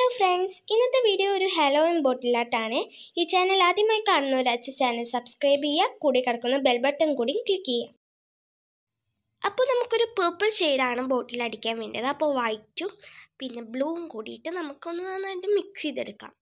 friends ഇന്നത്തെ video ഒരു ഹലോയിൻ ബോട്ടിലാട്ടാണ് ഈ ചാനൽ ആദ്യമായി കാണുന്നവർ അച്ഛ ചാനൽ സബ്സ്ക്രൈബ് ചെയ്യുക കൂടി കിടക്കുന്ന ബെൽ ബട്ടൺ കൂടി ക്ലിക്ക് ചെയ്യുക അപ്പോൾ നമുക്കൊരു പേർപ്പിൾ ഷെയ്ഡാണ് ബോട്ടിൽ അടിക്കാൻ വേണ്ടത് അപ്പോൾ വൈറ്റും പിന്നെ ബ്ലൂവും കൂടിയിട്ട് നമുക്കൊന്ന് നന്നായിട്ട് മിക്സ് ചെയ്തെടുക്കാം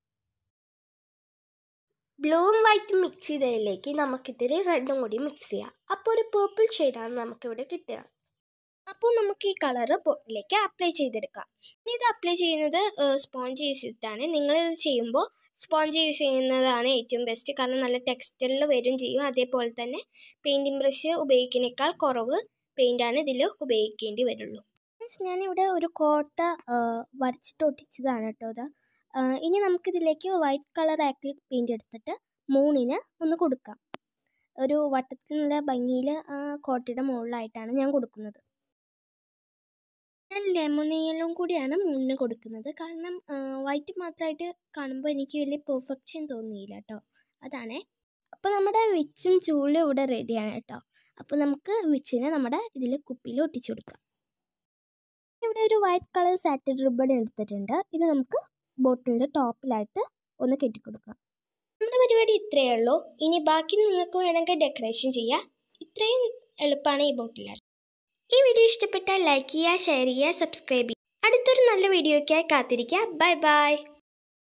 ബ്ലൂവും വൈറ്റും മിക്സ് ചെയ്തതിലേക്ക് നമുക്കിതിൽ റെഡും കൂടി മിക്സ് ചെയ്യാം അപ്പോൾ ഒരു പേർപ്പിൾ ഷെയ്ഡാണ് നമുക്കിവിടെ കിട്ടുക അപ്പോൾ നമുക്ക് ഈ കളറ് ബോട്ടിലേക്ക് അപ്ലൈ ചെയ്തെടുക്കാം ഇനി ഇത് അപ്ലൈ ചെയ്യുന്നത് സ്പോഞ്ച് യൂസ് ചെയ്തിട്ടാണ് നിങ്ങളിത് ചെയ്യുമ്പോൾ സ്പോഞ്ച് യൂസ് ചെയ്യുന്നതാണ് ഏറ്റവും ബെസ്റ്റ് കാരണം നല്ല ടെക്സ്റ്ററിൽ വരും ചെയ്യും അതേപോലെ തന്നെ പെയിൻറ്റിങ് ബ്രഷ് ഉപയോഗിക്കുന്നതിനേക്കാൾ കുറവ് പെയിൻ്റാണ് ഇതിൽ ഉപയോഗിക്കേണ്ടി വരുള്ളൂ ഞാനിവിടെ ഒരു കോട്ട വരച്ചിട്ട് ഒട്ടിച്ചതാണ് കേട്ടോ ഇത് ഇനി നമുക്കിതിലേക്ക് വൈറ്റ് കളർ ആക്രിലിക് പെയിൻറ് എടുത്തിട്ട് മൂണിന് ഒന്ന് കൊടുക്കാം ഒരു വട്ടത്തിലുള്ള ഭംഗിയിൽ കോട്ടയുടെ മുകളിലായിട്ടാണ് ഞാൻ കൊടുക്കുന്നത് ഞാൻ ലെമൺ കൂടിയാണ് മൂന്നിന് കൊടുക്കുന്നത് കാരണം വൈറ്റ് മാത്രമായിട്ട് കാണുമ്പോൾ എനിക്ക് വലിയ പെർഫെക്ഷൻ തോന്നിയില്ല കേട്ടോ അതാണേ അപ്പോൾ നമ്മുടെ വിച്ചും ചൂലും ഇവിടെ റെഡിയാണ് കേട്ടോ അപ്പോൾ നമുക്ക് വിച്ചിനെ നമ്മുടെ ഇതിൽ കുപ്പിയിൽ ഒട്ടിച്ചു കൊടുക്കാം ഇവിടെ ഒരു വൈറ്റ് കളർ സാറ്റഡ് റിബൺ എടുത്തിട്ടുണ്ട് ഇത് നമുക്ക് ബോട്ടിലിൻ്റെ ടോപ്പിലായിട്ട് ഒന്ന് കെട്ടിക്കൊടുക്കാം നമ്മുടെ പരിപാടി ഇത്രയേ ഉള്ളൂ ഇനി ബാക്കി നിങ്ങൾക്ക് വേണമെങ്കിൽ ഡെക്കറേഷൻ ചെയ്യാം ഇത്രയും എളുപ്പമാണ് ഈ ബോട്ടിലായിട്ട് ഈ വീഡിയോ ഇഷ്ടപ്പെട്ടാൽ ലൈക്ക് ചെയ്യുക ഷെയർ ചെയ്യുക സബ്സ്ക്രൈബ് ചെയ്യുക അടുത്തൊരു നല്ല വീഡിയോയ്ക്കായി കാത്തിരിക്കുക ബൈ ബൈ